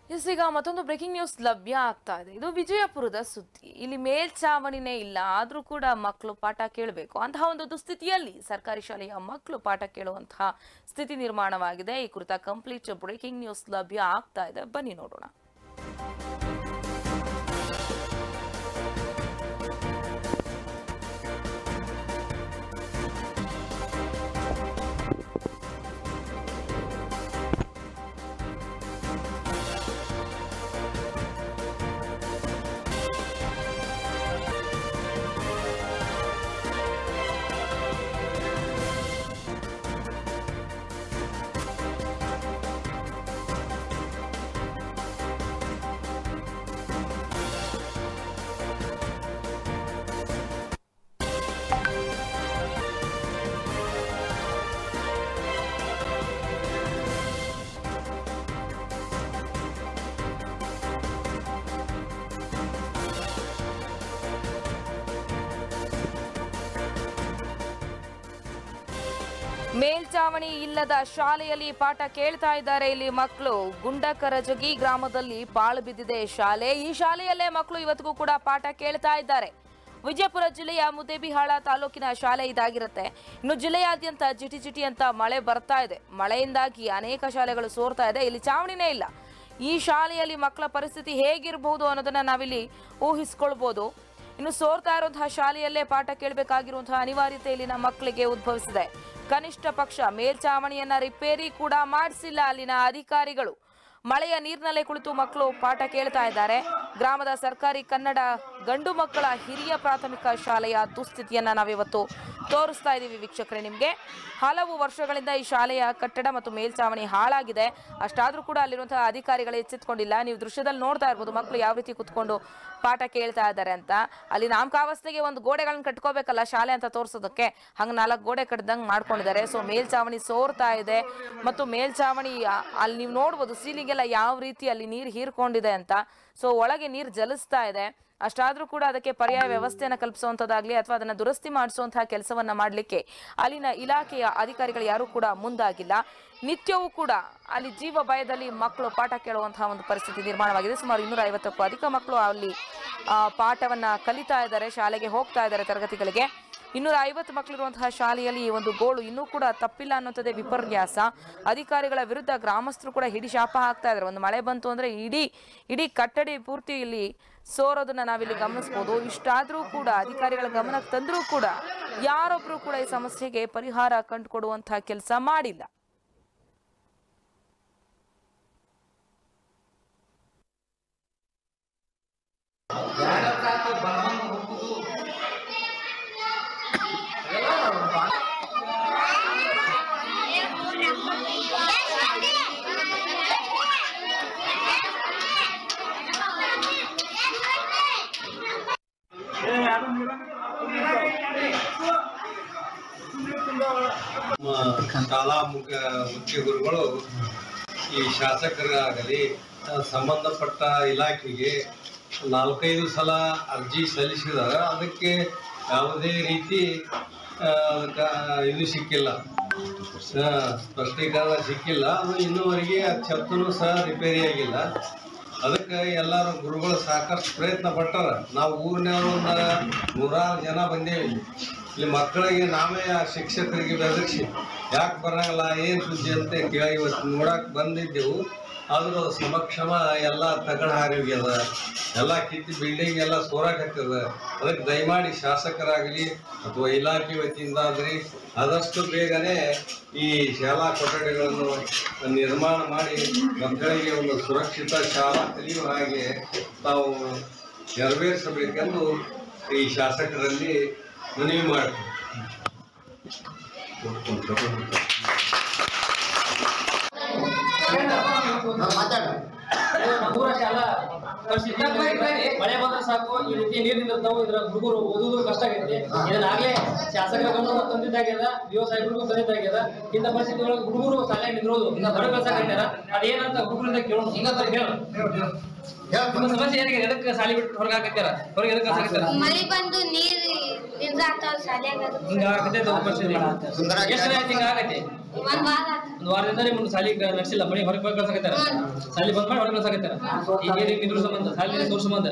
S ಈಗ ಮತ್ತೊಂದು breaking news ಲಭ್ಯ ಆಗ್ತಾ ಇದೆ ಇದು ವಿಜಯಪುರದ ಸುದ್ದಿ ಇಲ್ಲಿ ಮೇಲ್ಛಾವಣಿನೇ ಇಲ್ಲ ಆದ್ರೂ ಕೂಡ ಮಕ್ಕಳು ಪಾಠ ಕೇಳಬೇಕು ಅಂತಹ ಒಂದು ದುಸ್ಥಿತಿಯಲ್ಲಿ ಸರ್ಕಾರಿ ಶಾಲೆಯ ಮಕ್ಕಳು ಪಾಠ ಕೇಳುವಂತಹ ಸ್ಥಿತಿ ನಿರ್ಮಾಣವಾಗಿದೆ ಈ ಕುರಿತ ಕಂಪ್ಲೀಟ್ ಬ್ರೇಕಿಂಗ್ ನ್ಯೂಸ್ ಲಭ್ಯ ಆಗ್ತಾ ಇದೆ ಬನ್ನಿ ನೋಡೋಣ ಮೇಲ್ಚಾವಣಿ ಇಲ್ಲದ ಶಾಲೆಯಲ್ಲಿ ಪಾಠ ಕೇಳ್ತಾ ಇದ್ದಾರೆ ಇಲ್ಲಿ ಮಕ್ಕಳು ಗುಂಡಕರಜಗಿ ಗ್ರಾಮದಲ್ಲಿ ಪಾಳು ಬಿದ್ದಿದೆ ಶಾಲೆ ಈ ಶಾಲೆಯಲ್ಲೇ ಮಕ್ಕಳು ಇವತ್ತಿಗೂ ಕೂಡ ಪಾಠ ಕೇಳ್ತಾ ಇದ್ದಾರೆ ವಿಜಯಪುರ ಜಿಲ್ಲೆಯ ಮುದ್ದೇಬಿಹಾಳ ತಾಲೂಕಿನ ಶಾಲೆ ಇದಾಗಿರುತ್ತೆ ಇನ್ನು ಜಿಲ್ಲೆಯಾದ್ಯಂತ ಜಿಟಿ ಜಿಟಿ ಅಂತ ಮಳೆ ಬರ್ತಾ ಇದೆ ಮಳೆಯಿಂದಾಗಿ ಅನೇಕ ಶಾಲೆಗಳು ಸೋರ್ತಾ ಇದೆ ಇಲ್ಲಿ ಚಾವಣಿನೇ ಇಲ್ಲ ಈ ಶಾಲೆಯಲ್ಲಿ ಮಕ್ಕಳ ಪರಿಸ್ಥಿತಿ ಹೇಗಿರಬಹುದು ಅನ್ನೋದನ್ನ ನಾವಿಲ್ಲಿ ಊಹಿಸ್ಕೊಳ್ಬಹುದು ಇನ್ನು ಸೋರ್ತಾ ಇರುವಂತಹ ಶಾಲೆಯಲ್ಲೇ ಪಾಠ ಕೇಳಬೇಕಾಗಿರುವಂತಹ ಅನಿವಾರ್ಯತೆ ಇಲ್ಲಿನ ಮಕ್ಕಳಿಗೆ ಉದ್ಭವಿಸಿದೆ ಕನಿಷ್ಠ ಪಕ್ಷ ಮೇಲ್ಚಾವಣಿಯನ್ನ ರಿಪೇರಿ ಕೂಡ ಮಾಡಿಸಿಲ್ಲ ಅಲ್ಲಿನ ಅಧಿಕಾರಿಗಳು ಮಳೆಯ ನೀರಿನಲ್ಲೇ ಕುಳಿತು ಮಕ್ಕಳು ಪಾಠ ಕೇಳ್ತಾ ಇದ್ದಾರೆ ಗ್ರಾಮದ ಸರ್ಕಾರಿ ಕನ್ನಡ ಗಂಡು ಮಕ್ಕಳ ಹಿರಿಯ ಪ್ರಾಥಮಿಕ ಶಾಲೆಯ ದುಸ್ಥಿತಿಯನ್ನ ನಾವಿವತ್ತು ತೋರಿಸ್ತಾ ಇದ್ದೀವಿ ವೀಕ್ಷಕರೇ ನಿಮಗೆ ಹಲವು ವರ್ಷಗಳಿಂದ ಈ ಶಾಲೆಯ ಕಟ್ಟಡ ಮತ್ತು ಮೇಲ್ಚಾವಣಿ ಹಾಳಾಗಿದೆ ಅಷ್ಟಾದ್ರೂ ಕೂಡ ಅಲ್ಲಿರುವಂತಹ ಅಧಿಕಾರಿಗಳು ಎಚ್ಚೆತ್ಕೊಂಡಿಲ್ಲ ನೀವು ದೃಶ್ಯದಲ್ಲಿ ನೋಡ್ತಾ ಇರ್ಬೋದು ಮಕ್ಕಳು ಯಾವ ರೀತಿ ಕುತ್ಕೊಂಡು ಪಾಠ ಕೇಳ್ತಾ ಇದ್ದಾರೆ ಅಂತ ಅಲ್ಲಿ ನಾಮಕಾವಸ್ಥೆಗೆ ಒಂದು ಗೋಡೆಗಳನ್ನ ಕಟ್ಕೋಬೇಕಲ್ಲ ಶಾಲೆ ಅಂತ ತೋರಿಸೋದಕ್ಕೆ ಹಂಗೆ ನಾಲ್ಕು ಗೋಡೆ ಕಟ್ದಂಗೆ ಮಾಡ್ಕೊಂಡಿದ್ದಾರೆ ಸೊ ಮೇಲ್ಚಾವಣಿ ಸೋರ್ತಾ ಇದೆ ಮತ್ತು ಮೇಲ್ಚಾವಣಿ ಆ, ಅಲ್ಲಿ ನೀವು ನೋಡ್ಬೋದು ಸೀಲಿಂಗ್ ಎಲ್ಲ ಯಾವ ರೀತಿ ಅಲ್ಲಿ ನೀರು ಹೀರ್ಕೊಂಡಿದೆ ಅಂತ ಸೊ ಒಳಗೆ ನೀರು ಜಲಿಸ್ತಾ ಇದೆ ಅಷ್ಟಾದ್ರೂ ಕೂಡ ಅದಕ್ಕೆ ಪರ್ಯಾಯ ವ್ಯವಸ್ಥೆಯನ್ನು ಕಲ್ಪಿಸುವಂಥದ್ದಾಗ್ಲಿ ಅಥವಾ ಅದನ್ನ ದುರಸ್ತಿ ಮಾಡಿಸುವಂತಹ ಕೆಲಸವನ್ನ ಮಾಡಲಿಕ್ಕೆ ಅಲ್ಲಿನ ಇಲಾಖೆಯ ಅಧಿಕಾರಿಗಳು ಯಾರೂ ಕೂಡ ಮುಂದಾಗಿಲ್ಲ ನಿತ್ಯವೂ ಕೂಡ ಅಲ್ಲಿ ಜೀವ ಭಯದಲ್ಲಿ ಮಕ್ಕಳು ಪಾಠ ಕೇಳುವಂತಹ ಒಂದು ಪರಿಸ್ಥಿತಿ ನಿರ್ಮಾಣವಾಗಿದೆ ಸುಮಾರು ಇನ್ನೂರ ಐವತ್ತಕ್ಕೂ ಅಧಿಕ ಮಕ್ಕಳು ಅಲ್ಲಿ ಆ, ಪಾಠವನ್ನ ಕಲಿತಾ ಇದ್ದಾರೆ ಶಾಲೆಗೆ ಹೋಗ್ತಾ ಇದ್ದಾರೆ ತರಗತಿಗಳಿಗೆ ಇನ್ನೂರ ಐವತ್ತು ಮಕ್ಕಳಿರುವಂತಹ ಶಾಲೆಯಲ್ಲಿ ಈ ಒಂದು ಗೋಳು ಇನ್ನೂ ಕೂಡ ತಪ್ಪಿಲ್ಲ ಅನ್ನೋಂಥದ್ದೇ ವಿಪರ್ಯಾಸ ಅಧಿಕಾರಿಗಳ ವಿರುದ್ಧ ಗ್ರಾಮಸ್ಥರು ಕೂಡ ಹಿಡಿ ಶಾಪ ಹಾಕ್ತಾ ಇದ್ದಾರೆ ಒಂದು ಮಳೆ ಬಂತು ಅಂದ್ರೆ ಇಡೀ ಇಡೀ ಕಟ್ಟಡಿ ಪೂರ್ತಿ ಇಲ್ಲಿ ಸೋರೋದನ್ನ ನಾವಿಲ್ಲಿ ಗಮನಿಸ್ಬೋದು ಇಷ್ಟಾದ್ರೂ ಕೂಡ ಅಧಿಕಾರಿಗಳ ಗಮನಕ್ಕೆ ತಂದ್ರೂ ಕೂಡ ಯಾರೊಬ್ರು ಕೂಡ ಈ ಸಮಸ್ಯೆಗೆ ಪರಿಹಾರ ಕಂಡುಕೊಡುವಂತಹ ಕೆಲಸ ಮಾಡಿಲ್ಲ ನಮ್ಮ ಶಾಲಾ ಮುಖ್ಯ ಮುಖ್ಯ ಗುರುಗಳು ಈ ಶಾಸಕರಾಗಲಿ ಆ, ಸಂಬಂಧಪಟ್ಟ ಇಲಾಖೆಗೆ ನಾಲ್ಕೈದು ಸಲ ಅರ್ಜಿ ಸಲ್ಲಿಸಿದಾಗ ಅದಕ್ಕೆ ಯಾವುದೇ ರೀತಿ ಆ, ಅದಕ್ಕೆ ಇದು ಸಿಕ್ಕಿಲ್ಲ ಆ, ಸ್ಪಷ್ಟೀಕರಣ ಸಿಕ್ಕಿಲ್ಲ ಅದು ಇನ್ನೂವರೆಗೆ ಆ ಛತ್ತೂ ಸಹ ರಿಪೇರಿ ಆಗಿಲ್ಲ ಅದಕ್ಕೆ ಎಲ್ಲರೂ ಗುರುಗಳು ಸಾಕಷ್ಟು ಪ್ರಯತ್ನ ಪಟ್ಟಾರ ನಾವು ಊರಿನವರು ಒಂದು ನೂರಾರು ಜನ ಬಂದೇವಿ ಇಲ್ಲಿ ಮಕ್ಕಳಿಗೆ ನಾವೇ ಆ ಶಿಕ್ಷಕರಿಗೆ ಬೆದರಿಸಿ ಯಾಕೆ ಬರಂಗಿಲ್ಲ ಏನು ಸುದ್ದಿ ಅಂತ ಕೇಳಿ ಇವತ್ತು ನೋಡಕ್ಕೆ ಬಂದಿದ್ದೆವು ಆದರೂ ಸಮಕ್ಷಮ ಎಲ್ಲ ತಗಡ ಹಾರಿಗ್ಯದ ಎಲ್ಲ ಕಿತ್ತಿ ಬಿಲ್ಡಿಂಗ್ ಎಲ್ಲ ಸೋರಾಕತ್ತದ ಅದಕ್ಕೆ ದಯಮಾಡಿ ಶಾಸಕರಾಗಲಿ ಅಥವಾ ಇಲಾಖೆ ವತಿಯಿಂದ ಆಗಲಿ ಆದಷ್ಟು ಬೇಗನೆ ಈ ಶಾಲಾ ಕೊಠಡಿಗಳನ್ನು ನಿರ್ಮಾಣ ಮಾಡಿ ಮಕ್ಕಳಿಗೆ ಒಂದು ಸುರಕ್ಷಿತ ಶಾಲಾ ಕಲಿಯುವ ಹಾಗೆ ತಾವು ನೆರವೇರಿಸಬೇಕೆಂದು ಈ ಶಾಸಕರಲ್ಲಿ ಮನವಿ ಮಾಡ್ತೀವಿ ನಮ್ಮೂರ ಶಾಲಾ ಪರಿಸ್ಥಿತಿ ಮಳೆ ಬಂದ್ರೆ ಸಾಕು ಈ ರೀತಿ ನೀರು ನಿಂದಿರ್ತಾವು ಇದ್ರ ಹುಡುಗರು ಓದುವುದು ಕಷ್ಟ ಆಗೈತಿ ಇದನ್ನಾಗ್ಲೇ ಶಾಸಕರ ಗಮನ ತಂದಿದ್ದಾಗ್ಯದ ಯುವ ಸಾಹೇಬರಿಗೂ ತಂದಿದ್ದಾಗ್ಯದ ಇಂಥ ಪರಿಸ್ಥಿತಿ ಒಳಗೆ ಹುಡುಗರು ಶಾಲೆ ನಿಂದಿರೋದು ಹೊರ ಕಳ್ಸಾಕತ್ತಾರ ಅದೇನಂತ ಹುಡುಗರಿಂದ ಕೇಳೋಣ ಹಿಂಗಂತ ಹೇಳು ನಿಮ್ಮ ಸಮಸ್ಯೆ ಏನಿಗೆ ಎದಕ್ಕೆ ಶಾಲೆ ಬಿಟ್ಟು ಹೊರಗೆ ಹಾಕತ್ತಾರ ಹೊರಗೆ ಎದಕ್ಕೆ ಕಳ್ಸಾಕತ್ತಾರ ಮಳಿ ಬಂದು ನೀರ್ ನಿಂದ್ರಾತಾವ ಶಾಲ್ಯಾಗ ಹಿಂಗ ಆಗತ್ತೆ ಪರಿಸ್ಥಿತಿ ಎಷ್ಟು ದಿನ ಆಯ್ತು ಹಿಂಗ ಆಗತ್ತೆ ಒಂದ್ ವಾರ ಆತು. ಒಂದ್ ವಾರದಿಂದ ನಿಮ್ಗೆ ಸಾಲಿ ನಡೆಸಿಲ್ಲ ಮನೆ ಹೊರಗೆ ಬಂದ್ ಕಳ್ಸಾಕತ್ತಾರ ಸಾಲಿ ಬಂದ್ ಮಾಡಿ ಹೊರಗೆ ಕಳ್ಸಾಕತ್ತಾರ ಈಗ ಈ ರೀತಿ ಇದ್ರ ಸಂಬಂಧ ಸಾಲಿ ತೋರ್ ಸಂಬಂಧ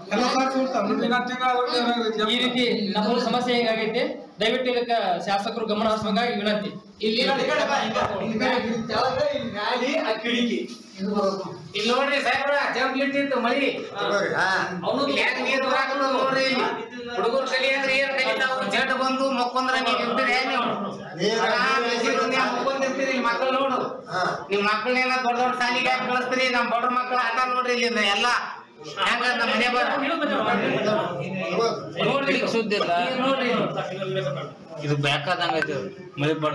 ಈ ರೀತಿ ನಮ್ಮ ಸಮಸ್ಯೆ ಹೇಗಾಗೈತೆ ದಯವಿಟ್ಟು ಇದಕ್ಕ ಶಾಸಕರು ಗಮನ ಹರಿಸಬೇಕಾಗಿ ವಿನಂತಿ ಇಲ್ಲಿ ಇಲ್ಲಿ ನೋಡ್ರಿ ಸಾಹೇಬ್ರ ಜಂಪ್ ಇಟ್ಟಿತ್ತು ಮಳಿ ಅವನು ಹೆಂಗ್ ನೀರ್ ಬರಾಕಲ್ಲ ನೋಡ್ರಿ ಇಲ್ಲಿ ಹುಡುಗರು ಕಲಿಯಂದ್ರೆ ಏನ್ ಕಲಿತಾವು ಜಡ್ ಬಂದು ಮಕ್ಕೊಂದ್ರ ನೀವ್ ಇರ್ತೀರಿ ಏನ್ ನೀವು ಆರಾಮ್ ಎಸಿರು ನೀವು ಮಕ್ಕೊಂದಿರ್ತೀರಿ ಇಲ್ಲಿ ಮಕ್ಳು ನೋಡು ನಿಮ್ ಮಕ್ಳನ್ನೆಲ್ಲ ದೊಡ್ಡ ದೊಡ್ಡ ಶಾಲಿಗೆ ಹಾಕಿ ಕಳಿಸ್ತೀರಿ ನಮ್ ಬಡ ಮಕ್ಳು ಆಟ ನೋಡ್ರಿ ಇಲ್ಲಿಂದ ಎಲ್ಲ ಹೆಂಗ ನಮ್ಮ ಮನೆ ಬರ ನೋಡ್ರಿ ಸುದ್ದಿ ಇಲ್ಲ ನೋಡ್ರಿ ಇದು ಬೇಕಾದಂಗ ಐತಿ ಮಳಿ ಬಡ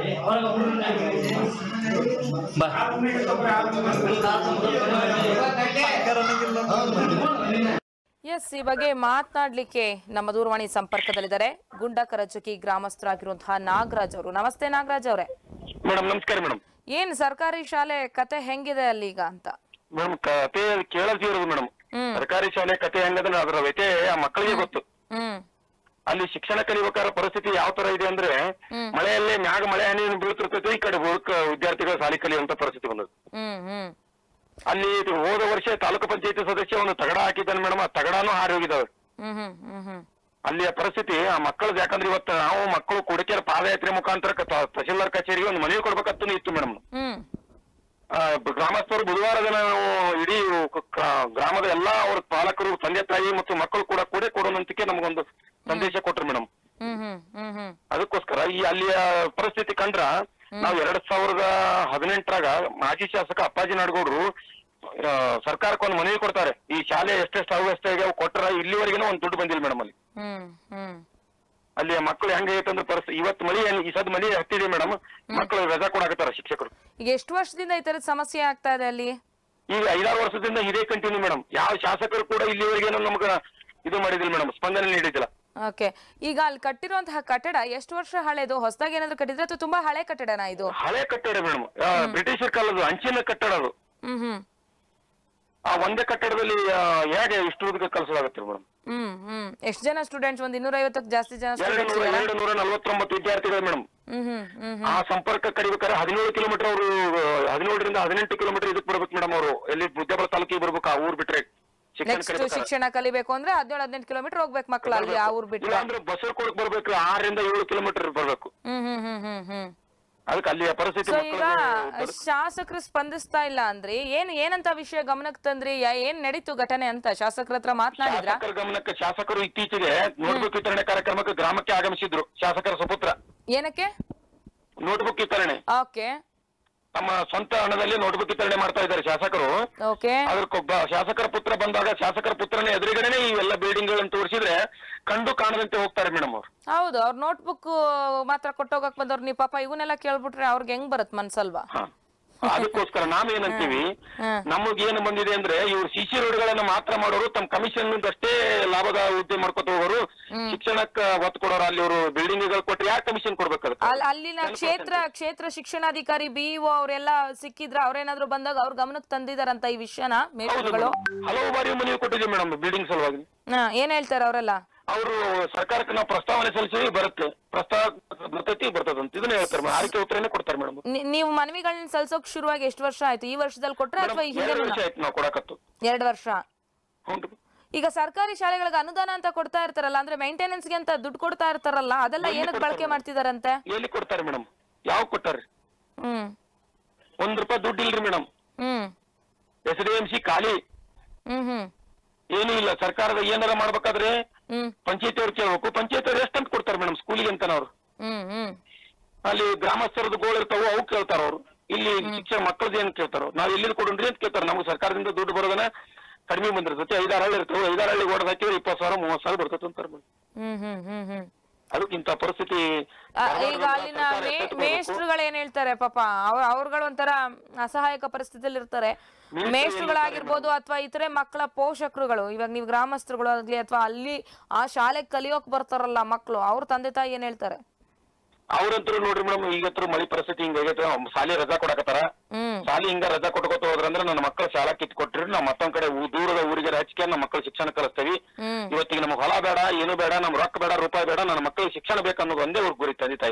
ಎಸ್ ಈ ಬಗ್ಗೆ ಮಾತನಾಡ್ಲಿಕ್ಕೆ ನಮ್ಮ ದೂರವಾಣಿ ಸಂಪರ್ಕದಲ್ಲಿದ್ದಾರೆ ಗುಂಡಕರಜಗಿ ಗ್ರಾಮಸ್ಥರಾಗಿರುವಂತಹ ನಾಗರಾಜ್ ಅವರು ನಮಸ್ತೆ ನಾಗರಾಜ್ ಅವರೇ ಮೇಡಮ್ ನಮಸ್ಕಾರ ಮೇಡಮ್ ಏನ್ ಸರ್ಕಾರಿ ಶಾಲೆ ಕತೆ ಹೆಂಗಿದೆ ಅಲ್ಲಿ ಈಗ ಅಂತ ಮೇಡಮ್ ಕತೆ ಕೇಳಲ್ತಿರೋದು ಮೇಡಮ್ ಹ್ಮ್ ಸರ್ಕಾರಿ ಶಾಲೆ ಕತೆ ಹೆಂಗಂದ್ರೆ ಅದರ ವ್ಯತೆ ಆ ಮಕ್ಕಳಿಗೆ ಗೊತ್ತು ಹ್ಮ್ ಅಲ್ಲಿ ಶಿಕ್ಷಣ ಕಲಿಬೇಕಾದ ಪರಿಸ್ಥಿತಿ ಯಾವ ತರ ಇದೆ ಅಂದ್ರೆ ಹ್ಮ್. ಮಳೆಯಲ್ಲೇ ಮ್ಯಾಗ ಮಳೆ ಹನಿ ಬೀಳ್ತಿರ್ತೈತಿ ಈ ಕಡೆ ಬುಡಕ ವಿದ್ಯಾರ್ಥಿಗಳು ಶಾಲೆ ಕಲಿಯುವಂತ ಪರಿಸ್ಥಿತಿ ಬಂದದ್ದು ಹ್ಮ್ ಹ್ಮ್ ಅಲ್ಲಿ ಇದು ಹೋದ ವರ್ಷ ತಾಲೂಕು ಪಂಚಾಯತಿ ಸದಸ್ಯ ಒಂದು ತಗಡ ಹಾಕಿದ್ದಾನೆ ಮೇಡಮ್ ಆ ತಗಡಾನು ಹಾರಿ ಹೋಗಿದಾವೆ ಹ್ಮ್ ಹ್ಮ್ ಹ್ಮ್ ಹ್ಮ್ ಅಲ್ಲಿಯ ಪರಿಸ್ಥಿತಿ ಆ ಮಕ್ಕಳದ್ದು ಯಾಕಂದ್ರೆ ಇವತ್ತು ನಾವು ಮಕ್ಕಳು ಕುಡಿಕೆರ ಪಾದಯಾತ್ರೆ ಮುಖಾಂತರ ಕ- ತಹಶೀಲ್ದಾರ್ ಕಚೇರಿಗೆ ಒಂದು ಮನವಿ ಕೊಡ್ಬೇಕಂತ ಇತ್ತು ಮೇಡಮ್ ಹ್ಮ್ ಆ, ಬ- ಗ್ರಾಮಸ್ಥರು ಬುಧವಾರ ದಿನ ನಾವು ಇಡೀ ಕ- ಕ- ಗ್ರಾಮದ ಎಲ್ಲಾ ಅವ್ರ ಪಾಲಕರು ತಂದೆ ತಾಯಿ ಮತ್ತು ಮಕ್ಕಳು ಕೂಡ ಕೂಡೆ ಕೊಡೋಣಂತಿಕೆ ನಮಗೊಂದು ಸಂದೇಶ ಕೊಟ್ರು ಮೇಡಮ್ ಹ್ಮ್ ಹ್ಮ್ ಹ್ಮ್ ಹ್ಮ್ ಅದಕ್ಕೋಸ್ಕರ ಈ ಅಲ್ಲಿಯ ಪರಿಸ್ಥಿತಿ ಕಂಡ್ರ ನಾವು ಎರಡ್ ಸಾವಿರದ ಹದಿನೆಂಟರಾಗ ಮಾಜಿ ಶಾಸಕ ಅಪ್ಪಾಜಿ ನಾಡಗೌಡರು ಆ, ಸರ್ಕಾರಕ್ಕೆ ಒಂದು ಮನವಿ ಕೊಡ್ತಾರೆ ಈ ಶಾಲೆ ಎಷ್ಟೆಷ್ಟು ಅವು ಎಷ್ಟಾಗ್ಯಾವ ಕೊಟ್ಟರ ಇಲ್ಲಿವರೆಗಿನ ಒಂದು ದುಡ್ಡು ಬಂದಿಲ್ಲ ಮೇಡಮ್ ಅಲ್ಲಿ ಹ್ಮ್ ಹ್ಮ್ ಅಲ್ಲಿ ಮಕ್ಕಳು ಹೆಂಗೈತೆ ಅಂದ್ರೆ ಪರಿಸ್ಥಿತಿ ಇವತ್ತು ಮಳಿ ಏನ್- ಈ ಸದ್ ಮಳಿ ಹತ್ತಿದೆ ಮೇಡಮ್ ಮಕ್ಕಳು ರಜಾ ಕೊಡಾಕತ್ತಾರ ಶಿಕ್ಷಕರು ಈಗ ಎಷ್ಟು ವರ್ಷದಿಂದ ಈ ತರದ ಸಮಸ್ಯೆ ಆಗ್ತಾ ಇದೆ ಅಲ್ಲಿ ಈಗ ಐದಾರು ವರ್ಷದಿಂದ ಇದೇ ಕಂಟಿನ್ಯೂ ಮೇಡಮ್ ಯಾವ ಶಾಸಕರು ಕೂಡ ಇಲ್ಲಿವರೆಗೆ ನಮ್ಗ ಇದು ಮಾಡಿದಿಲ್ಲ ಮೇಡಮ್ ಸ್ಪಂದನೆ ನೀಡಿದಿಲ್ಲ ಓಕೆ ಈಗ ಅಲ್ಲಿ ಕಟ್ಟಿರುವಂತಹ ಕಟ್ಟಡ ಎಷ್ಟು ವರ್ಷ ಹಳೆದು ಹೊಸದಾಗಿ ಏನಾದ್ರು ಕಟ್ಟಿದ್ರೆ ಅಥವಾ ತುಂಬಾ ಹಳೆ ಕಟ್ಟಡನಾ ಇದು ಹಳೆ ಕಟ್ಟಡ ಮೇಡಮ್ ಬ್ರಿಟಿಷರ್ ಕಾಲದ್ದು ಅಂಚಿನ ಕಟ್ಟಡ ಅದು ಹ್ಮ್ ಹ್ಮ್ ಆ ಒಂದೇ ಕಟ್ಟಡದಲ್ಲಿ ಆ, ಹೇಗೆ ಇಷ್ಟು ಉದ್ದಕ್ಕೆ ಕಲಿಸಲಾಗುತ್ತೆ ಮೇಡಮ್ ಹ್ಮ್ ಹ್ಮ್ ಎಷ್ಟು ಜನ ಸ್ಟೂಡೆಂಟ್ಸ್ ಒಂದ್ ಇನ್ನೂರ ಐವತ್ತಕ್ಕೆ ಜಾಸ್ತಿ ಜನ ಎರಡು ಸ್ಟೂಡೆಂಟ್ಸ್ ನೂರ ಇದಾರಾ ಎರಡು ನೂರ ನಲವತ್ತೊಂಬತ್ತು ವಿದ್ಯಾರ್ಥಿಗಳು ಮೇಡಮ್ ಹ್ಮ್ ಹ್ಮ್ ಹ್ಮ್ ಹ್ಮ್ ಆ ಸಂಪರ್ಕ ಕಡಿಬೇಕಾದ್ರೆ ಹದಿನೇಳು ಕಿಲೋಮೀಟರ್ ಅವರು ಹದಿನೇಳರಿಂದ ಹದಿನೆಂಟು ಕಿಲೋಮೀಟರ್ ಇದಕ್ಕೆ ಬರ್ಬೇಕು ಮೇಡಮ್ ಅವರು ಎಲ್ಲಿ ಬುದ್ಧಬಳ ತಾಲೂಕಿಗೆ ಬರ್ಬೇಕು ಆ ಊರ್ ಬಿಟ್ರೆ ಶಿಕ್ಷಣ ನೆಕ್ಸ್ಟ್ ಕಲಿಬೇಕಾದ್ರೆ. ಶಿಕ್ಷಣ ಕಲಿಬೇಕು ಅಂದ್ರೆ ಹದಿನೇಳು ಹದಿನೆಂಟು ಕಿಲೋಮೀಟರ್ ಹೋಗ್ಬೇಕು ಮಕ್ಳು ಅಲ್ಲಿ ಆ ಊರ್ ಇಲ್ಲ ಬಿಟ್ರೆ ಅಂದ್ರೆ ಬಸವಕೋಟಕ್ಕೆ ಬರ್ಬೇಕು ಆರರಿಂದ ಏಳು ಕಿಲೋಮೀಟರ್ ಬರ್ಬೇಕು ಹ್ಮ್ ಹ್ಮ್ ಹ್ಮ್ ಹ್ಮ್ ಹ್ಮ್ ಅದಕ್ಕೆ ಅಲ್ಲಿಯ ಪರಿಸ್ಥಿತಿ ಸೊ ಈಗ ಮಕ್ಕಳಿಗೆ ಶಾಸಕರು ಸ್ಪಂದಿಸ್ತಾ ಇಲ್ಲ ಅಂದ್ರಿ ಏನ್ ಏನಂತ ವಿಷಯ ಗಮನಕ್ಕೆ ತಂದ್ರಿ ಯಾ- ಏನ್ ನಡೀತು ಘಟನೆ ಅಂತ ಶಾಸಕರ ಹತ್ರ ಮಾತನಾಡಿದ್ರ ಶಾಸಕರ ಗಮನಕ್ಕೆ ಶಾಸಕರು ಇತ್ತೀಚೆಗೆ ನೋಟ್ಬುಕ್ ವಿತರಣೆ ಕಾರ್ಯಕ್ರಮಕ್ಕೆ ಗ್ರಾಮಕ್ಕೆ ಆಗಮಿಸಿದ್ರು ಶಾಸಕರ ಸುಪುತ್ರ ಏನಕ್ಕೆ ನೋಟ್ಬುಕ್ ವಿತರಣೆ ಓಕೆ ತಮ್ಮ ಸ್ವಂತ ಹಣದಲ್ಲಿ ನೋಟ್ಬುಕ್ ವಿತರಣೆ ಮಾಡ್ತಾ ಇದ್ದಾರೆ ಶಾಸಕರು ಓಕೆ ಅದಕ್ಕೊಬ್ಬ ಶಾಸಕರ ಪುತ್ರ ಬಂದಾಗ ಶಾಸಕರ ಪುತ್ರನ ಎದುರುಗಡೆನೆ ಈ ಎಲ್ಲ ಬಿಲ್ಡಿಂಗ್ ಗಳನ್ನು ತೋರಿಸಿದ್ರೆ ಕಂಡು ಕಾಣದಂತೆ ಹೋಗ್ತಾರೆ ಮೇಡಮ್ ಅವ್ರು ಹೌದು ಅವ್ರ ನೋಟ್ಬುಕ್ ಮಾತ್ರ ಕೊಟ್ಟೋಗಕ್ ಬಂದವ್ರು ನೀವು ಪಾಪ ಇವನ್ನೆಲ್ಲ ಕೇಳ್ಬಿಟ್ರೆ ಅವ್ರಿಗೆ ಹೆಂಗ್ ಬರತ್ ಮನ್ಸಲ್ವಾ ಹಾ. ಅದಕ್ಕೋಸ್ಕರ ನಾವೇನಂತೀವಿ ಹ್ಮ್. ನಮಗೇನು ಬಂದಿದೆ ಅಂದ್ರೆ ಇವ್ರು ಸಿಸಿ ರೋಡ್ಗಳನ್ನ ಮಾತ್ರ ಮಾಡೋರು ತಮ್ಮ ಕಮಿಷನ್ ಅಷ್ಟೇ ಲಾಭದ ಹುದ್ದೆ ಮಾಡ್ಕೊತ ಹೋಗೋರು ಶಿಕ್ಷಣಕ್ಕೆ ಒತ್ತು ಕೊಡೋರು ಅಲ್ಲಿ ಅವರು ಬಿಲ್ಡಿಂಗ್ ಗಳು ಕೊಟ್ಟರೆ ಯಾರು ಕಮಿಷನ್ ಕೊಡ್ಬೇಕು ಅಲ್ ಅಲ್ಲಿನ ಕ್ಷೇತ್ರ ಕ್ಷೇತ್ರ ಶಿಕ್ಷಣಾಧಿಕಾರಿ ಬಿಇಒ ಅವರೆಲ್ಲ ಸಿಕ್ಕಿದ್ರ ಅವ್ರೇನಾದ್ರು ಬಂದಾಗ ಅವ್ರ ಗಮನಕ್ಕೆ ತಂದಿದಾರಂತ ಈ ವಿಷಯನ ಹೌದು ಮೇಷ್ಟ್ರುಗಳು madam. ಹಲವು ಬಾರಿ ಮನವಿ ಕೊಟ್ಟಿದ್ದೀವಿ ಮೇಡಮ್ ಬಿಲ್ಡಿಂಗ್ ಸಲುವಾಗಿ ಹಾ ಏನ್ ಹೇಳ್ತಾರೆ ಅವರೆಲ್ಲ ಅವರು ಸರ್ಕಾರಕ್ಕೆ ನಾವು ಪ್ರಸ್ತಾವನೆ ಸಲ್ಲಿಸಿವಿ ಬರುತ್ತೆ ಪ್ರಸ್ತಾವ ಬರ್ತೈತಿ ಬರ್ತದಂತ ಇದನ್ನ ಹೇಳ್ತಾರೆ madam. ಆರಿಕೆ ಉತ್ತರನೇ ಕೊಡ್ತಾರೆ ಮೇಡಮ್ ನಿ- ನೀವು ಮನವಿಗಳನ್ನ ಸಲ್ಸೋಕ್ ಶುರುವಾಗಿ ಎಷ್ಟು ವರ್ಷ ಆಯ್ತು ಈ ವರ್ಷದಲ್ಲಿ ಕೊಟ್ರೆ ಅಥವಾ ಈ ಎರಡು ಹಿಂದೆ ವರ್ಷ ಆಯ್ತು ನಾವು ಕೊಡಕತ್ತು ಎರಡು ವರ್ಷ ಹೌದು ಈಗ ಸರ್ಕಾರಿ ಶಾಲೆಗಳಿಗೆ ಅನುದಾನ ಅಂತ ಕೊಡ್ತಾ ಇರ್ತಾರಲ್ಲ ಅಂದ್ರೆ maintenance ಗೆ ಅಂತ ದುಡ್ಡು ಕೊಡ್ತಾ ಇರ್ತಾರಲ್ಲ ಅದೆಲ್ಲ ಎಲ್ಲಿ ಏನಕ್ಕೆ ಬಳಕೆ ಕೊಡ್ತಾರೆ? ಮಾಡ್ತಿದಾರಂತೆ ಎಲ್ಲಿ ಕೊಡ್ತಾರೆ ಮೇಡಮ್ ಯಾವ ಕೊಟ್ಟಾರೆ ಹ್ಮ್ ಒಂದ್ ರೂಪಾಯಿ ದುಡ್ಡು ಇಲ್ರಿ ಮೇಡಮ್ ಹ್ಮ್ ಎಸ್ ಡಿ ಎಂ ಸಿ ಖಾಲಿ ಹ್ಮ್ ಹ್ಮ್ ಏನೂ ಇಲ್ಲ ಸರ್ಕಾರದ ಏನಾರ ಮಾಡ್ಬೇಕಾದ್ರೆ ಹ್ಮ್ ಪಂಚಾಯತಿ ಅವ್ರು ಕೇಳ್ಬೇಕು ಪಂಚಾಯತಿ ಅವ್ರು ಎಷ್ಟು ಅಂತ ಕೊಡ್ತಾರೆ ಮೇಡಮ್ ಸ್ಕೂಲಿಗೆ ಅಂತ ಅವ್ರು ಹ್ಮ್ ಹ್ಮ್ ಅಲ್ಲಿ ಗ್ರಾಮಸ್ಥರದ ಗೋಳು ಇರ್ತಾವ ಅವು ಕೇಳ್ತಾರ ಅವ್ರು ಇಲ್ಲಿ ಶಿಕ್ಷಣ ಮಕ್ಕಳದ್ದು ಏನ್ ಕೇಳ್ತಾರೋ ನಾವ್ ಎಲ್ಲಿಂದ ಕೊಡೋಣ್ರಿ ಅಂತ ಕೇಳ್ತಾರೆ ನಮ್ಗೆ ಸರ್ಕಾರದಿಂದ ದುಡ್ಡು ಬರೋದನ್ನ ಕಡಿಮೆ ಬಂದಿರ್ತೈತಿ ಐದಾರು ಹಳ್ಳಿ ಇರ್ತಾವೆ ಐದಾರು ಹಳ್ಳಿ ಓಡದ್ ಹಾಕಿದ್ರೆ ಇಪ್ಪತ್ತು ಸಾವಿರ ಮೂವತ್ತು ಸಾವಿರ ಬರ್ತೈತೆ ಅಂತಾರೆ ಮೇಡಮ್ ಹ್ಮ್ ಹ್ಮ್ ಹ್ಮ್ ಹ್ಮ್ ಅದಕ್ಕಿಂತ ಪರಿಸ್ಥಿತಿ ಆ, ಈಗ ಬರಬಾರ್ದು ಅಂತ ಅಲ್ಲಿನ ಸರ್ಕಾರ ಮೇ ಎಚ್ಚೆತ್ಕೊಳ್ಬೇಕು. ಮೇಷ್ಟ್ರುಗಳು ಏನ್ ಹೇಳ್ತಾರೆ ಪಾಪ ಅವ್ರ ಅವ್ರುಗಳು ಒಂಥರ ಅಸಹಾಯಕ ಪರಿಸ್ಥಿತಿಯಲ್ಲಿ ಇರ್ತಾರೆ ಮೇಷ್ಟ್ರು ಮೇಷ್ಟ್ರುಗಳಾಗಿರ್ಬೋದು ಅಥವಾ ಇತರೆ ಮಕ್ಕಳ ಪೋಷಕರುಗಳು ಇವಾಗ ನೀವು ಗ್ರಾಮಸ್ಥರುಗಳು ಆಗ್ಲಿ ಅಥವಾ ಅಲ್ಲಿ ಆ ಶಾಲೆಗೆ ಕಲಿಯೋಕ್ ಬರ್ತಾರಲ್ಲ ಮಕ್ಕಳು ಅವ್ರ ತಂದೆ ತಾಯಿ ಏನ್ ಹೇಳ್ತಾರೆ ಅವ್ರಂತರೂ ನೋಡ್ರಿ ಮೇಡಮ್ ಈಗತ್ರ ಮಳಿ ಪರಿಸ್ಥಿತಿ ಹಿಂಗಾಗೈತೆ ಶಾಲೆ ರಜಾ ಕೊಡಕತ್ತಾರ ಹ್ಮ್ ಶಾಲೆ ಹಿಂಗ ರಜಾ ಕೊಟ್ಕೋತ ಹೋದ್ರಂದ್ರೆ ನನ್ನ ಮಕ್ಕಳ ಶಾಲಾ ಕಿತ್ ಕೊಟ್ಟಿರಿ ನಾವು ಮತ್ತೊಂದ್ ಕಡೆ ಊ- ದೂರದ ಊರಿಗೆ ಹಚ್ಕೆ ನಮ್ಮ ಮಕ್ಕಳ ಶಿಕ್ಷಣ ಕಲಿಸ್ತೀವಿ ಹ್ಮ್ ಇವತ್ತಿಗೆ ನಮ್ಗೆ ಹೊಲ ಬೇಡ ಏನು ಬೇಡ ನಮ್ ರೊಕ್ಕ ಬೇಡ ರೂಪಾಯಿ ಬೇಡ ನನ್ನ ಮಕ್ಕಳಿಗೆ ಶಿಕ್ಷಣ ಬೇಕನ್ನೋದು ಒಂದೇ ಅವ್ರ ಗುರಿ ತಂದೆ ತಾಯಿದು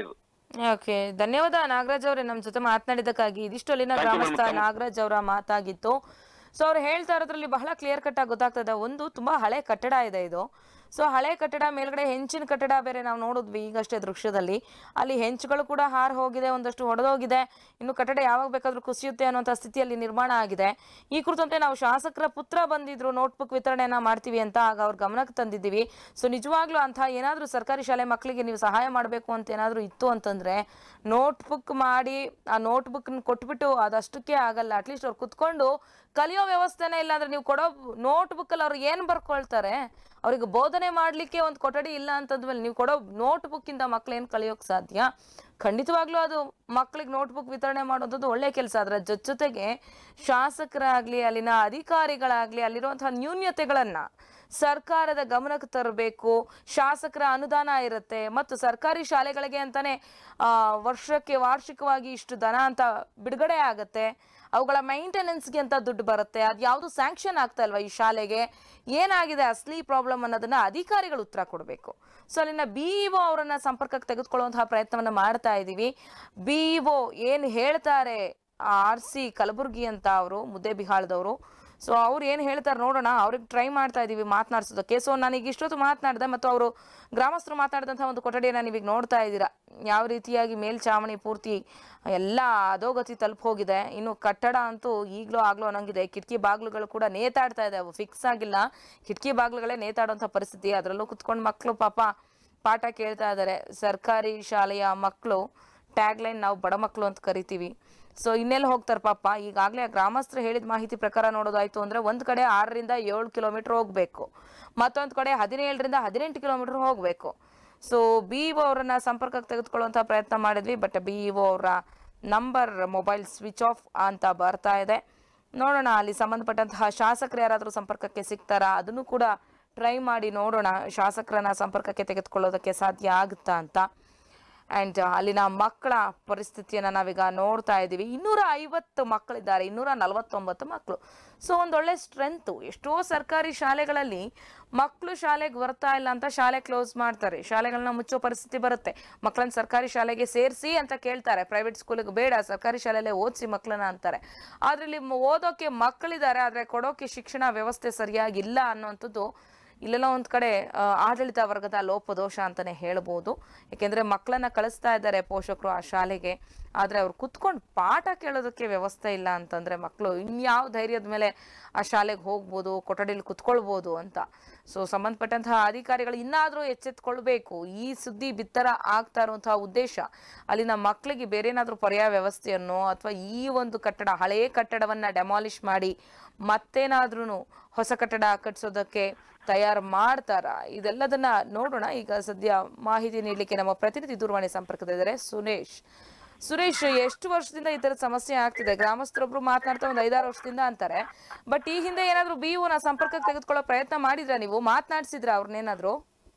ಓಕೆ ಧನ್ಯವಾದ ನಾಗರಾಜ್ ಅವರೇ ನಮ್ಮ ಜೊತೆ ಮಾತನಾಡಿದ್ದಕ್ಕಾಗಿ ಇದಿಷ್ಟು ಅಲ್ಲಿನ Thank you, ಗ್ರಾಮಸ್ಥ madam. ನಾಗರಾಜ್ ಅವರ ಮಾತಾಗಿತ್ತು ಸೊ ಅವ್ರು ಹೇಳ್ತಾ ಇರೋದ್ರಲ್ಲಿ ಬಹಳ ಕ್ಲಿಯರ್ ಕಟ್ ಆಗಿ ಗೊತ್ತಾಗ್ತದೆ ಒಂದು ತುಂಬಾ ಹಳೆ ಕಟ್ಟಡ ಇದೆ ಇದು ಸೊ ಹಳೆ ಕಟ್ಟಡ ಮೇಲ್ಗಡೆ ಹೆಂಚಿನ ಕಟ್ಟಡ ಬೇರೆ ನಾವು ನೋಡಿದ್ವಿ ಈಗಷ್ಟೇ ದೃಶ್ಯದಲ್ಲಿ ಅಲ್ಲಿ ಹೆಂಚುಗಳು ಕೂಡ ಹಾರ್ ಹೋಗಿದೆ ಒಂದಷ್ಟು ಒಡೆದೋಗಿದೆ ಇನ್ನು ಕಟ್ಟಡ ಯಾವಾಗ ಬೇಕಾದ್ರೂ ಕುಸಿಯುತ್ತೆ ಅನ್ನುವಂಥ ಸ್ಥಿತಿಯಲ್ಲಿ ನಿರ್ಮಾಣ ಆಗಿದೆ ಈ ಕುರಿತಂತೆ ನಾವು ಶಾಸಕರ ಪುತ್ರ ಬಂದಿದ್ರು ನೋಟ್ಬುಕ್ ವಿತರಣೆಯನ್ನ ಮಾಡ್ತೀವಿ ಅಂತ ಆಗ ಅವ್ರ ಗಮನಕ್ಕೆ ತಂದಿದ್ದೀವಿ ಸೊ ನಿಜವಾಗ್ಲೂ ಅಂತ ಏನಾದರೂ ಸರ್ಕಾರಿ ಶಾಲೆ ಮಕ್ಕಳಿಗೆ ನೀವು ಸಹಾಯ ಮಾಡಬೇಕು ಅಂತ ಏನಾದರೂ ಇತ್ತು ಅಂತಂದ್ರೆ ನೋಟ್ಬುಕ್ ಮಾಡಿ ಆ ನೋಟ್ಬುಕ್ ಕೊಟ್ಬಿಟ್ಟು ಅದಷ್ಟಕ್ಕೆ ಆಗಲ್ಲ ಅಟ್ಲೀಸ್ಟ್ ಅವ್ರು ಕುತ್ಕೊಂಡು ಕಲಿಯೋ ವ್ಯವಸ್ಥೆನೇ ಇಲ್ಲ ಅಂದ್ರೆ ನೀವು ಕೊಡೋ ನೋಟ್ಬುಕ್ ಅಲ್ಲಿ ಅವ್ರು ಏನ್ ಬರ್ಕೊಳ್ತಾರೆ ಅವ್ರಿಗೆ ಬೋಧನೆ ಮಾಡ್ಲಿಕ್ಕೆ ಒಂದು ಕೊಠಡಿ ಇಲ್ಲ ಅಂತಂದ್ಮೇಲೆ ನೀವು ಕೊಡೋ ನೋಟ್ಬುಕ್ ಇಂದ ಮಕ್ಳು ಏನ್ ಕಲಿಯೋಕ್ ಸಾಧ್ಯ ಖಂಡಿತವಾಗ್ಲೂ ಅದು ಮಕ್ಳಿಗೆ ನೋಟ್ಬುಕ್ ವಿತರಣೆ ಮಾಡೋದು ಒಳ್ಳೆ ಕೆಲಸ ಅದರ ಜೊತೆ ಜೊತೆಗೆ ಶಾಸಕರಾಗ್ಲಿ ಅಲ್ಲಿನ ಅಧಿಕಾರಿಗಳಾಗ್ಲಿ ಅಲ್ಲಿರುವಂತಹ ನ್ಯೂನ್ಯತೆಗಳನ್ನ ಸರ್ಕಾರದ ಗಮನಕ್ಕೆ ತರಬೇಕು ಶಾಸಕರ ಅನುದಾನ ಇರುತ್ತೆ ಮತ್ತು ಸರ್ಕಾರಿ ಶಾಲೆಗಳಿಗೆ ಅಂತಾನೆ ಆ, ವರ್ಷಕ್ಕೆ ವಾರ್ಷಿಕವಾಗಿ ಇಷ್ಟು ದನ ಅಂತ ಬಿಡುಗಡೆ ಆಗುತ್ತೆ ಅವುಗಳ ಮೈಂಟೆನೆನ್ಸ್ಗೆ ಅಂತ ದುಡ್ಡು ಬರುತ್ತೆ ಅದು ಯಾವುದು ಸ್ಯಾಂಕ್ಷನ್ ಆಗ್ತಾ ಇಲ್ವಾ ಈ ಶಾಲೆಗೆ ಏನಾಗಿದೆ ಅಸಲಿ ಪ್ರಾಬ್ಲಮ್ ಅನ್ನೋದನ್ನ ಅಧಿಕಾರಿಗಳು ಉತ್ತರ ಕೊಡಬೇಕು ಸೊ ಅಲ್ಲಿನ ಬಿ ಇಒ ಅವರನ್ನ ಸಂಪರ್ಕಕ್ಕೆ ತೆಗೆದುಕೊಳ್ಳುವಂತಹ ಪ್ರಯತ್ನವನ್ನ ಮಾಡ್ತಾ ಇದ್ದೀವಿ ಬಿ ಇಒ ಏನು ಹೇಳ್ತಾರೆ ಆರ್ ಸಿ ಕಲಬುರ್ಗಿ ಅಂತ ಅವರು ಮುದ್ದೇಬಿಹಾಳದವರು ಸೊ ಅವ್ರು ಏನು ಹೇಳ್ತಾರೆ ನೋಡೋಣ ಅವ್ರಿಗೆ ಟ್ರೈ ಮಾಡ್ತಾ ಇದ್ದೀವಿ ಮಾತನಾಡ್ಸೋದಕ್ಕೆ ಸೊ ನಾನೀಗ ಇಷ್ಟೊತ್ತು ಮಾತನಾಡಿದೆ ಮತ್ತು ಅವರು ಗ್ರಾಮಸ್ಥರು ಮಾತಾಡಿದಂಥ ಒಂದು ಕೊಠಡಿಯನ್ನು ನೀವೀಗ ನೋಡ್ತಾ ಇದ್ದೀರಾ ಯಾವ ರೀತಿಯಾಗಿ ಮೇಲ್ಛಾವಣಿ ಪೂರ್ತಿ ಎಲ್ಲ ಅಧೋಗತಿ ತಲುಪ್ ಹೋಗಿದೆ ಇನ್ನು ಕಟ್ಟಡ ಅಂತೂ ಈಗಲೂ ಆಗ್ಲೂ ಅನ್ನಂಗಿದೆ ಕಿಟಕಿ ಬಾಗಿಲುಗಳು ಕೂಡ ನೇತಾಡ್ತಾ ಇದೆ ಅವು ಫಿಕ್ಸ್ ಆಗಿಲ್ಲ ಕಿಟಕಿ ಬಾಗಿಲುಗಳೇ ನೇತಾಡುವಂಥ ಪರಿಸ್ಥಿತಿ ಅದರಲ್ಲೂ ಕುತ್ಕೊಂಡು ಮಕ್ಕಳು ಪಾಪ ಪಾಠ ಕೇಳ್ತಾ ಇದ್ದಾರೆ ಸರ್ಕಾರಿ ಶಾಲೆಯ ಮಕ್ಕಳು ಟ್ಯಾಗ್ಲೈನ್ ನಾವು ಬಡ ಮಕ್ಕಳು ಅಂತ ಕರಿತೀವಿ ಸೊ ಇನ್ನೆಲ್ಲಿ ಹೋಗ್ತಾರೆ ಪಾಪ ಈಗಾಗಲೇ ಗ್ರಾಮಸ್ಥರು ಹೇಳಿದ ಮಾಹಿತಿ ಪ್ರಕಾರ ನೋಡೋದಾಯ್ತು ಅಂದ್ರೆ ಒಂದ್ ಕಡೆ ಆರರಿಂದ ಏಳು ಕಿಲೋಮೀಟರ್ ಹೋಗ್ಬೇಕು ಮತ್ತೊಂದ್ ಕಡೆ ಹದಿನೇಳರಿಂದ ಹದಿನೆಂಟು ಕಿಲೋಮೀಟರ್ ಹೋಗ್ಬೇಕು ಸೊ ಬಿ ಇಒ ಅವರನ್ನ ಸಂಪರ್ಕಕ್ಕೆ ತೆಗೆದುಕೊಳ್ಳುವಂತ ಪ್ರಯತ್ನ ಮಾಡಿದ್ವಿ ಬಟ್ ಬಿ ಇಒ ಅವರ ನಂಬರ್ ಮೊಬೈಲ್ ಸ್ವಿಚ್ ಆಫ್ ಅಂತ ಬರ್ತಾ ಇದೆ ನೋಡೋಣ ಅಲ್ಲಿ ಸಂಬಂಧಪಟ್ಟಂತಹ ಶಾಸಕರು ಯಾರಾದರೂ ಸಂಪರ್ಕಕ್ಕೆ ಸಿಗ್ತಾರಾ ಅದನ್ನು ಕೂಡ ಟ್ರೈ ಮಾಡಿ ನೋಡೋಣ ಶಾಸಕರನ್ನ ಸಂಪರ್ಕಕ್ಕೆ ತೆಗೆದುಕೊಳ್ಳೋದಕ್ಕೆ ಸಾಧ್ಯ ಆಗುತ್ತಾ ಅಂತ ಆ್ಯಂಡ್ ಅಲ್ಲಿನ ಮಕ್ಕಳ ಪರಿಸ್ಥಿತಿಯನ್ನು ನಾವೀಗ ನೋಡ್ತಾ ಇದ್ದೀವಿ ಇನ್ನೂರ ಐವತ್ತು ಮಕ್ಕಳಿದ್ದಾರೆ ಇನ್ನೂರ ನಲವತ್ತೊಂಬತ್ತು ಮಕ್ಕಳು ಸೊ ಒಂದೊಳ್ಳೆ ಸ್ಟ್ರೆಂತು ಎಷ್ಟೋ ಸರ್ಕಾರಿ ಶಾಲೆಗಳಲ್ಲಿ ಮಕ್ಕಳು ಶಾಲೆಗೆ ಬರ್ತಾ ಇಲ್ಲ ಅಂತ ಶಾಲೆ ಕ್ಲೋಸ್ ಮಾಡ್ತಾರೆ ಶಾಲೆಗಳನ್ನ ಮುಚ್ಚೋ ಪರಿಸ್ಥಿತಿ ಬರುತ್ತೆ ಮಕ್ಕಳನ್ನ ಸರ್ಕಾರಿ ಶಾಲೆಗೆ ಸೇರಿಸಿ ಅಂತ ಕೇಳ್ತಾರೆ ಪ್ರೈವೇಟ್ ಸ್ಕೂಲಿಗೆ ಬೇಡ ಸರ್ಕಾರಿ ಶಾಲೆಯಲ್ಲೇ ಓದಿಸಿ ಮಕ್ಕಳನ್ನ ಅಂತಾರೆ ಆದ್ರೆ ಇಲ್ಲಿ ಮ- ಓದೋಕೆ ಮಕ್ಕಳಿದ್ದಾರೆ ಆದರೆ ಕೊಡೋಕೆ ಶಿಕ್ಷಣ ವ್ಯವಸ್ಥೆ ಸರಿಯಾಗಿಲ್ಲ ಅನ್ನೋಂಥದ್ದು ಇಲ್ಲೆಲ್ಲ ಒಂದ್ ಕಡೆ ಆ, ಆಡಳಿತ ವರ್ಗದ ಲೋಪದೋಷ ಅಂತಾನೆ ಹೇಳ್ಬೋದು ಯಾಕೆಂದ್ರೆ ಮಕ್ಕಳನ್ನ ಕಳಿಸ್ತಾ ಇದ್ದಾರೆ ಪೋಷಕರು ಆ ಶಾಲೆಗೆ ಆದ್ರೆ ಅವ್ರು ಕುತ್ಕೊಂಡು ಪಾಠ ಕೇಳೋದಕ್ಕೆ ವ್ಯವಸ್ಥೆ ಇಲ್ಲ ಅಂತಂದ್ರೆ ಮಕ್ಕಳು ಇನ್ಯಾವ ಧೈರ್ಯದ ಮೇಲೆ ಆ ಶಾಲೆಗೆ ಹೋಗ್ಬೋದು ಕೊಠಡಿಲಿ ಕುತ್ಕೊಳ್ಬೋದು ಅಂತ ಸೊ ಸಂಬಂಧಪಟ್ಟಂತಹ ಅಧಿಕಾರಿಗಳು ಇನ್ನಾದ್ರೂ ಎಚ್ಚೆತ್ಕೊಳ್ಬೇಕು ಈ ಸುದ್ದಿ ಬಿತ್ತರ ಆಗ್ತಾ ಇರುವಂತಹ ಉದ್ದೇಶ ಅಲ್ಲಿನ ಮಕ್ಕಳಿಗೆ ಬೇರೆ ಏನಾದ್ರೂ ಪರ್ಯಾಯ ವ್ಯವಸ್ಥೆಯನ್ನು ಅಥವಾ ಈ ಒಂದು ಕಟ್ಟಡ ಹಳೆಯ ಕಟ್ಟಡವನ್ನ ಡೆಮಾಲಿಷ್ ಮಾಡಿ ಮತ್ತೇನಾದ್ರೂ ಹೊಸ ಕಟ್ಟಡ ಕಟ್ಸೋದಕ್ಕೆ ತಯಾರು ಮಾಡ್ತಾರ ಇದೆಲ್ಲದನ್ನ ನೋಡೋಣ ಈಗ ಸದ್ಯ ಮಾಹಿತಿ ನೀಡಲಿಕ್ಕೆ ನಮ್ಮ ಪ್ರತಿನಿಧಿ ದೂರವಾಣಿ ಸಂಪರ್ಕದಿದ್ದಾರೆ ಸುರೇಶ್ ಸುರೇಶ್ ಎಷ್ಟು ವರ್ಷದಿಂದ ಈ ತರದ ಸಮಸ್ಯೆ ಆಗ್ತಿದೆ ಗ್ರಾಮಸ್ಥರೊಬ್ರು ಮಾತನಾಡ್ತಾ ಒಂದು ಐದಾರು ವರ್ಷದಿಂದ ಅಂತಾರೆ ಬಟ್ ಈ ಹಿಂದೆ ಏನಾದ್ರು ಬಿ ನ ಸಂಪರ್ಕಕ್ಕೆ ತೆಗೆದುಕೊಳ್ಳೋ ಪ್ರಯತ್ನ ಮಾಡಿದ್ರ ನೀವು ಮಾತನಾಡ್ಸಿದ್ರ ಅವ್ರನ್ನೇನಾದ್ರು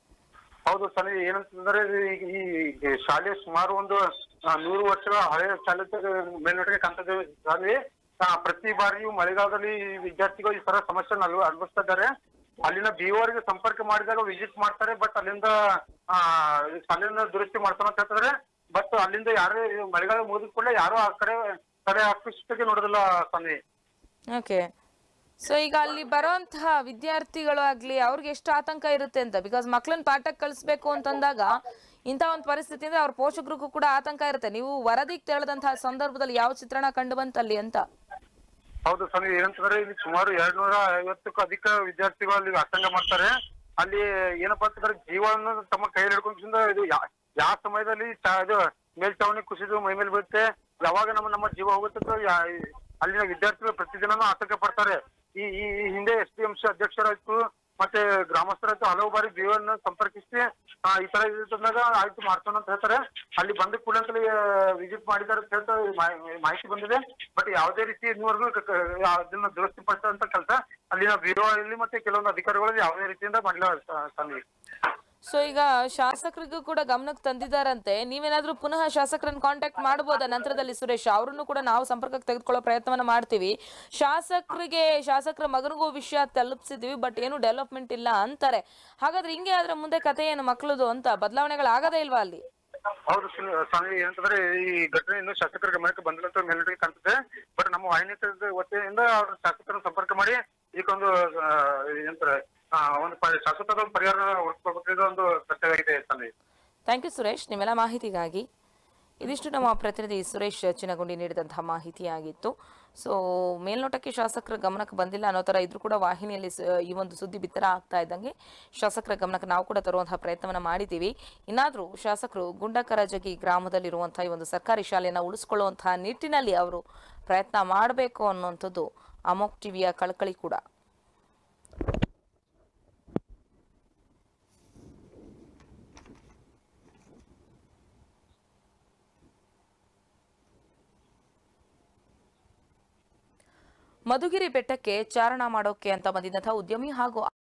ಹೌದು ಸರ್ ಏನಂತಂದ್ರೆ ಈ- ಈ ಈ ಶಾಲೆ ಸುಮಾರು ಒಂದು ಆ, ನೂರು ವರ್ಷಗಳ ಹಳೆ ಶಾಲೆ ಮೇಲ್ನೋಟಕ್ಕೆ ಕಾಣ್ತದೆ ಶಾಲೆ ಆ, ಪ್ರತಿ ಬಾರಿಯೂ ಮಳೆಗಾಲದಲ್ಲಿ ಈ ವಿದ್ಯಾರ್ಥಿಗಳು ಈ ತರ ಸಮಸ್ಯೆ ಅನುಭವಿಸ್ತಾ ಇದ್ದಾರೆ ಅಲ್ಲಿನ ಬಿಒರಿಗೆ ಸಂಪರ್ಕ ಮಾಡಿದಾಗ ವಿಸಿಟ್ ಮಾಡ್ತಾರೆ ಬಟ್ ಅಲ್ಲಿಂದ ಆ ಈ ಶಾಲೆಯನ್ನ ದುರಸ್ತಿ ಮಾಡ್ತಾನೆ ಅಂತ ಹೇಳ್ತಾರೆ ಬಟ್ ಅಲ್ಲಿಂದ ಯಾರೇ ಈ ಮಳೆಗಾಲ ಮುಗಿದ ಕೂಡಲೇ ಯಾರು ಆ ಕಡೆ ಕಡೆ ಆಕರ್ಷಿತಕ್ಕೆ ನೋಡೋದಿಲ್ಲ ಸ್ವಾಮಿ ಓಕೆ ಸೊ ಈಗ ಅಲ್ಲಿ ಬರೋಂತಹ ವಿದ್ಯಾರ್ಥಿಗಳು ಆಗ್ಲಿ ಅವ್ರಿಗೆ ಎಷ್ಟು ಆತಂಕ ಇರುತ್ತೆ ಅಂತ ಬಿಕಾಸ್ ಮಕ್ಳನ್ನ ಪಾಠಕ್ಕೆ ಕಳಿಸ್ಬೇಕು ಅಂತಂದಾಗ ಇಂಥ ಒಂದು ಪರಿಸ್ಥಿತಿ ಅಂದ್ರೆ ಅವ್ರ ಪೋಷಕರಿಗೂ ಕೂಡ ಆತಂಕ ಇರುತ್ತೆ ನೀವು ವರದಿಗೆ ತೆರಳದಂತಹ ಸಂದರ್ಭದಲ್ಲಿ ಯಾವ ಚಿತ್ರಣ ಕಂಡು ಬಂತಲ್ಲಿ ಅಂತ ಹೌದು ಸ್ವಾಮಿ ಏನಂತಂದ್ರೆ ಇಲ್ಲಿ ಸುಮಾರು ಎರಡ್ ನೂರ ಐವತ್ತಕ್ಕೂ ಅಧಿಕ ವಿದ್ಯಾರ್ಥಿಗಳು ಅಲ್ಲಿ ವ್ಯಾಸಂಗ ಮಾಡ್ತಾರೆ ಅಲ್ಲಿ ಏನಪ್ಪಾ ಅಂತಂದ್ರೆ ಜೀವನ ತಮ್ಮ ಕೈಯಲ್ಲಿ ಹಿಡ್ಕೊಂಡ್ರಿಂದ ಇದು ಯಾ- ಯಾವ ಸಮಯದಲ್ಲಿ ಚ- ಇದು ಮೇಲ್ಚಾವಣಿ ಕುಸಿದು ಮೈ ಮೇಲೆ ಬೀಳುತ್ತೆ ಯಾವಾಗ ನಮ್ಮ ನಮ್ಮ ಜೀವ ಹೋಗುತ್ತೆ ಅಂತ ಯಾ- ಅಲ್ಲಿನ ವಿದ್ಯಾರ್ಥಿಗಳು ಪ್ರತಿದಿನನೂ ಆತಂಕ ಪಡ್ತಾರೆ ಈ ಈ ಈ ಹಿಂದೆ ಎಸ್ ಡಿ ಎಂ ಸಿ ಅಧ್ಯಕ್ಷರಾಯ್ತು ಮತ್ತೆ ಗ್ರಾಮಸ್ಥರಾಯ್ತು ಹಲವು ಬಾರಿ ಜೀವನ ಸಂಪರ್ಕಿಸಿ ಆ, ಈ ತರ ಇದ್ದಾಗ ಆಯ್ತು ಮಾಡ್ತಾನೆ ಅಂತ ಹೇಳ್ತಾರೆ ಅಲ್ಲಿ ಬಂದ ಕೂಡಲೇ ವಿಸಿಟ್ ಮಾಡಿದ್ದಾರೆ ಅಂತ ಹೇಳ್ತಾ ಮಾಹಿ- ಮಾಹಿತಿ ಬಂದಿದೆ ಬಟ್ ಯಾವುದೇ ರೀತಿ ಇದುವರೆಗೂ ಕ- ಕ- ಅದನ್ನ ದುರಸ್ತಿ ಪಡಿಸುವಂತ ಕೆಲಸ ಅಲ್ಲಿನ ಬಿಒ ಇಲ್ಲಿ ಮತ್ತೆ ಕೆಲವೊಂದು ಅಧಿಕಾರಿಗಳು ಯಾವುದೇ ರೀತಿಯಿಂದ ಮಾಡಿಲ್ಲ ಸ- ಸ್ವಾಮಿ ಸೊ ಈಗ ಶಾಸಕರಿಗೂ ಕೂಡ ಗಮನಕ್ಕೆ ತಂದಿದ್ದಾರಂತೆ ನೀವೇನಾದ್ರೂ ಪುನಃ ಶಾಸಕರನ್ನ ಕಾಂಟ್ಯಾಕ್ಟ್ ಮಾಡ್ಬೋದಾ ನಂತರದಲ್ಲಿ ಸುರೇಶ್ ಅವ್ರನ್ನು ಕೂಡ ನಾವು ಸಂಪರ್ಕಕ್ಕೆ ತೆಗೆದುಕೊಳ್ಳೋ ಪ್ರಯತ್ನವನ್ನ ಮಾಡ್ತೀವಿ ಶಾಸಕರಿಗೆ ಶಾಸಕರ ಮಗನಿಗೂ ವಿಷಯ ತಲುಪಿಸಿದ್ವಿ ಬಟ್ ಏನು ಡೆವಲಪ್ಮೆಂಟ್ ಇಲ್ಲ ಅಂತಾರೆ ಹಾಗಾದ್ರೆ ಹಿಂಗೆ ಆದ್ರೆ ಮುಂದೆ ಕತೆ ಏನು ಮಕ್ಕಳದು ಅಂತ ಬದಲಾವಣೆಗಳಾಗದೇ ಇಲ್ವಾ ಅಲ್ಲಿ ಹೌದು ಸುನಿ- ಸ್ವಾಮಿ ಏನಂತಂದ್ರೆ ಈ ಘಟನೆ ಇನ್ನು ಶಾಸಕರ ಗಮನಕ್ಕೆ ಬಂದಿಲ್ಲ ಅಂತ ಮೇಲ್ನೋಟಕ್ಕೆ ಕಾಣ್ತದೆ ಬಟ್ ನಮ್ಮ ವಾಹಿನಿ ವತಿಯಿಂದ ಅವ್ರ ಶಾಸಕರನ್ನು ಸಂಪರ್ಕ ಮಾಡಿ ಈಗೊಂದು ಆ, ಏನಂತಾರೆ ಆ, ಒಂದು ಪ- ಶಾಶ್ವತದ ಒಂದು ಪರಿಹಾರ ಹುಡುಕ್ಕೊಳ್ಬೇಕು ಒಂದು ಸತ್ಯವಾಗಿದೆ ಸ್ವಾಮಿ ಥ್ಯಾಂಕ್ ಯು ಸುರೇಶ್ ನಿಮ್ಮೆಲ್ಲ ಮಾಹಿತಿಗಾಗಿ ಇದಿಷ್ಟು ನಮ್ಮ ಪ್ರತಿನಿಧಿ ಸುರೇಶ್ ಚಿನಗುಂಡಿ ನೀಡಿದಂತಹ ಮಾಹಿತಿಯಾಗಿತ್ತು ಸೊ ಮೇಲ್ನೋಟಕ್ಕೆ ಶಾಸಕರ ಗಮನಕ್ಕೆ ಬಂದಿಲ್ಲ ಅನ್ನೋ ಥರ ಇದ್ರೂ ಕೂಡ ವಾಹಿನಿಯಲ್ಲಿ ಸ- ಈ ಒಂದು ಸುದ್ದಿ ಬಿತ್ತರ ಆಗ್ತಾ ಇದ್ದಂಗೆ ಶಾಸಕರ ಗಮನಕ್ಕೆ ನಾವು ಕೂಡ ತರುವಂತಹ ಪ್ರಯತ್ನವನ್ನು ಮಾಡಿದ್ದೀವಿ ಇನ್ನಾದರೂ ಶಾಸಕರು ಗುಂಡಕರಜಗಿ ಗ್ರಾಮದಲ್ಲಿರುವಂತಹ ಈ ಒಂದು ಸರ್ಕಾರಿ ಶಾಲೆಯನ್ನು ಉಳಿಸ್ಕೊಳ್ಳುವಂತಹ ನಿಟ್ಟಿನಲ್ಲಿ ಅವರು ಪ್ರಯತ್ನ ಮಾಡಬೇಕು ಅನ್ನುವಂಥದ್ದು ಅಮೋಕ್ ಟಿವಿಯ ಕಳಕಳಿ ಕೂಡ ಮಧುಗಿರಿ ಬೆಟ್ಟಕ್ಕೆ ಚಾರಣ ಮಾಡೋಕೆ ಅಂತ ಬಂದಿದ್ದಂತಹ ಉದ್ಯಮಿ ಹಾಗೂ